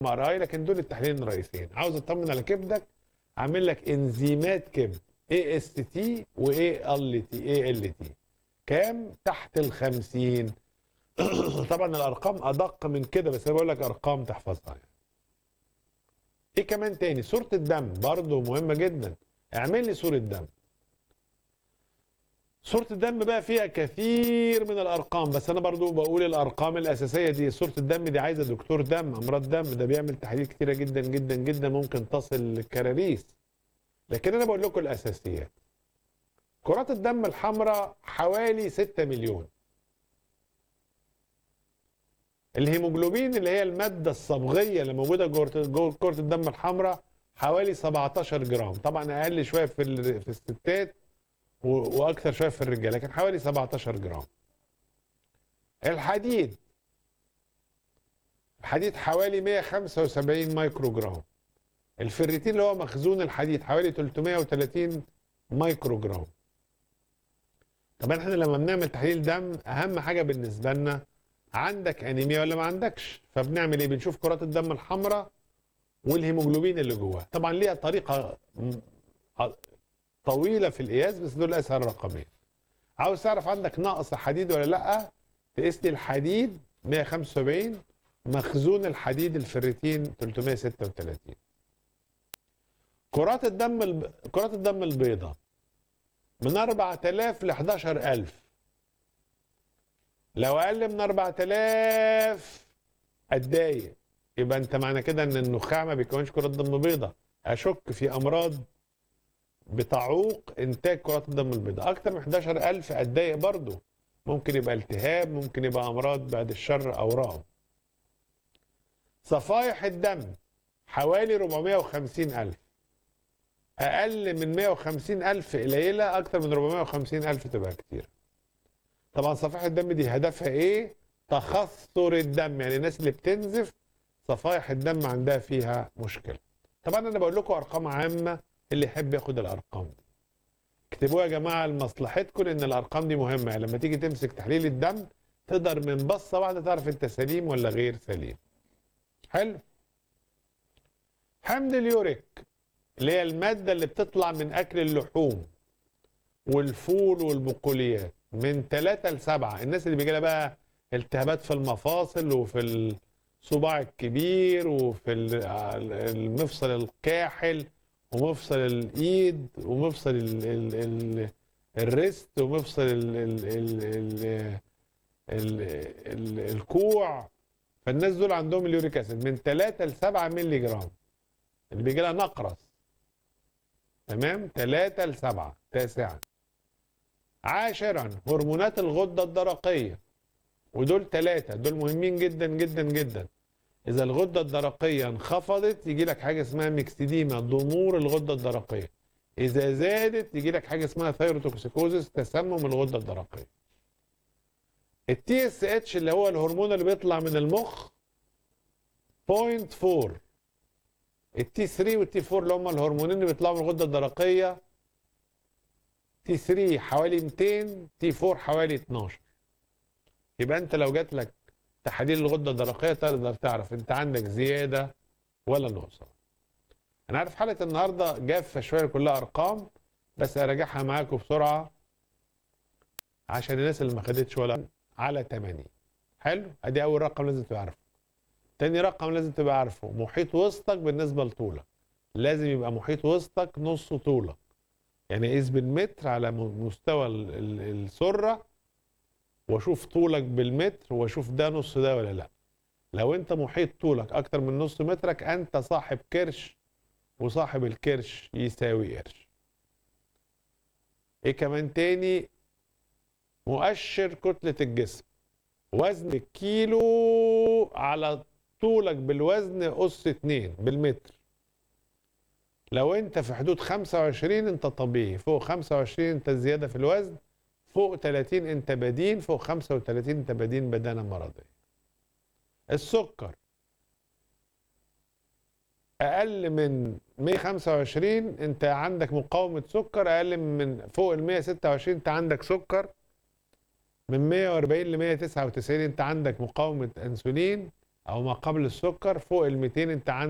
ار اي لكن دول التحليلين الرئيسيين عاوز اطمن على كبدك اعمل لك انزيمات كبد اي اس تي واي ال تي اي ال تي كام تحت ال 50 طبعا الارقام ادق من كده بس انا بقول لك ارقام تحفظها يعني. ايه كمان تاني صوره الدم برضه مهمه جدا اعمل لي صوره دم صورة الدم بقى فيها كثير من الأرقام بس أنا برضو بقول الأرقام الأساسية دي صورة الدم دي عايزة دكتور دم أمراض دم ده بيعمل تحاليل كتيرة جدا جدا جدا ممكن تصل للكراريس لكن أنا بقول لكم الأساسيات كرات الدم الحمراء حوالي 6 مليون الهيموجلوبين اللي هي المادة الصبغية اللي موجودة جوه جوه كرة الدم الحمراء حوالي 17 جرام طبعا أقل شوية في ال- في الستات و- واكثر شويه في الرجال لكن حوالي 17 جرام الحديد الحديد حوالي 175 مايكرو جرام الفريتين اللي هو مخزون الحديد حوالي 330 مايكرو جرام طبعا احنا لما بنعمل تحليل دم اهم حاجه بالنسبه لنا عندك انيميا ولا ما عندكش فبنعمل ايه بنشوف كرات الدم الحمراء والهيموجلوبين اللي جواه طبعا ليها طريقه م- طويله في القياس بس دول اسهل رقمين عاوز تعرف عندك نقص حديد ولا لا تقيس لي الحديد 175 مخزون الحديد الفريتين 336 كرات الدم الب... كرات الدم البيضاء من 4000 ل 11000 لو اقل من 4000 اتضايق يبقى انت معنى كده ان النخاع ما بيكونش كرات دم بيضاء اشك في امراض بتعوق انتاج كرات الدم البيضاء اكتر من 11000 اتضايق برضه ممكن يبقى التهاب ممكن يبقى امراض بعد الشر اورام صفائح الدم حوالي 450000 اقل من 150000 قليله اكتر من 450000 تبقى كتير طبعا صفائح الدم دي هدفها ايه تخثر الدم يعني الناس اللي بتنزف صفائح الدم عندها فيها مشكله طبعا انا بقول لكم ارقام عامه اللي يحب ياخد الارقام دي اكتبوها يا جماعه لمصلحتكم لان الارقام دي مهمه يعني لما تيجي تمسك تحليل الدم تقدر من بصه واحده تعرف انت سليم ولا غير سليم حلو حمض اليوريك اللي هي الماده اللي بتطلع من اكل اللحوم والفول والبقوليات من 3 ل 7 الناس اللي بيجي لها بقى التهابات في المفاصل وفي الصباع الكبير وفي ال- المفصل الكاحل ومفصل الايد ومفصل ال ال ال الريست ومفصل ال ال ال ال ال ال الكوع فالناس دول عندهم اليوريك اسيد من 3 ل 7 مللي جرام اللي بيجي لها نقرس تمام 3 ل 7 تاسعا عاشرا هرمونات الغده الدرقيه ودول ثلاثه دول مهمين جدا جدا جدا اذا الغده الدرقيه انخفضت يجي لك حاجه اسمها ميكسيديما ضمور الغده الدرقيه اذا زادت يجي لك حاجه اسمها ثيروتوكسيكوزس تسمم الغده الدرقيه التي اس اتش اللي هو الهرمون اللي بيطلع من المخ 0.4 التي 3 والتي 4 اللي هم الهرمونين اللي بيطلعوا من الغده الدرقيه تي 3 حوالي 200 تي 4 حوالي 12 يبقى انت لو جات لك تحاليل الغده الدرقيه تقدر تعرف انت عندك زياده ولا نقصان. انا عارف حلقه النهارده جافه شويه كلها ارقام بس اراجعها معاكم بسرعه عشان الناس اللي ما خدتش ولا على 80 حلو ادي اول رقم لازم تبقى عارفه. تاني رقم لازم تبقى عارفه محيط وسطك بالنسبه لطولك. لازم يبقى محيط وسطك نص طولك. يعني قيس بالمتر على م- مستوى ال- ال- السره واشوف طولك بالمتر واشوف ده نص ده ولا لا لو انت محيط طولك اكتر من نص مترك انت صاحب كرش وصاحب الكرش يساوي قرش ايه كمان تاني مؤشر كتلة الجسم وزن الكيلو على طولك بالوزن أس 2 بالمتر لو انت في حدود 25 انت طبيعي فوق 25 انت زيادة في الوزن فوق 30 انت بدين فوق 35 انت بدين بدانه مرضيه السكر اقل من 125 انت عندك مقاومه سكر اقل من فوق ال 126 انت عندك سكر من 140 ل 199 انت عندك مقاومه انسولين او ما قبل السكر فوق ال 200 انت عندك